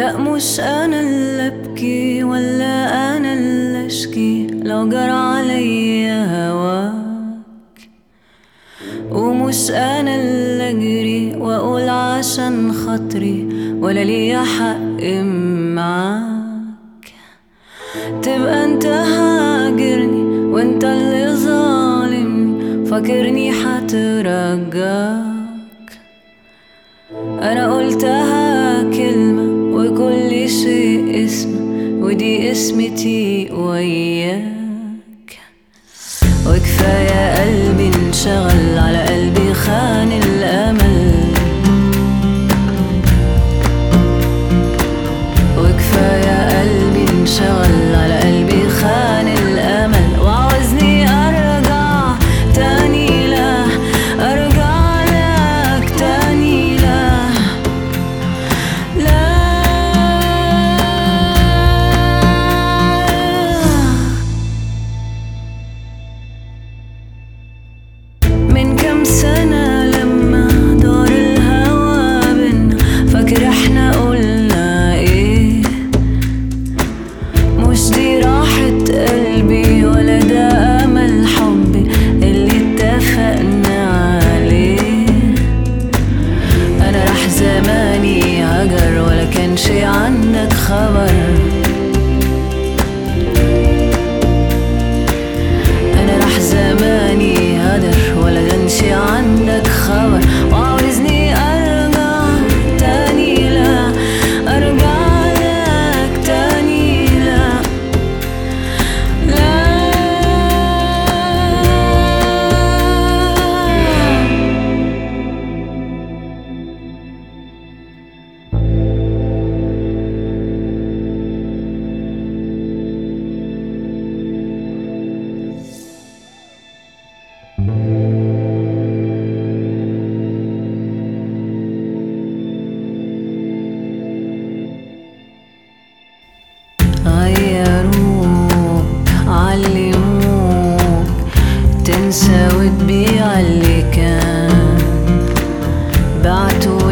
لا مش انا اللي ابكي ولا انا اللي اشكي لو جرى عليا هواك ومش انا اللي اجري واقول عشان خاطري ولا ليا حق معاك تبقى انت هاجرني وانت اللي ظالمني فاكرني هترجاك انا قلتها كلمة وكل شيء اسم ودي اسمتي وياك وكفاية قلبي انشغل على قلبي خان الأمل وكفاية قلبي انشغل على قلبي خان الأمل وعاوزني أرجع تاني لا أرجع لك تاني لا لا من كام سنة لما دار الهوا بينا فاكر احنا قلنا ايه مش دي راحة قلبي ولا ده أمل حبي اللي اتفقنا عليه أنا راح زماني هجر ولا كان شي عنك خبر انا راح زماني هدر ولا كانش عندك خبر وعاوزني ارجع تاني لا ارجع لك تاني لا لا غيروك علموك تنسى وتبيع اللي كان بعتوا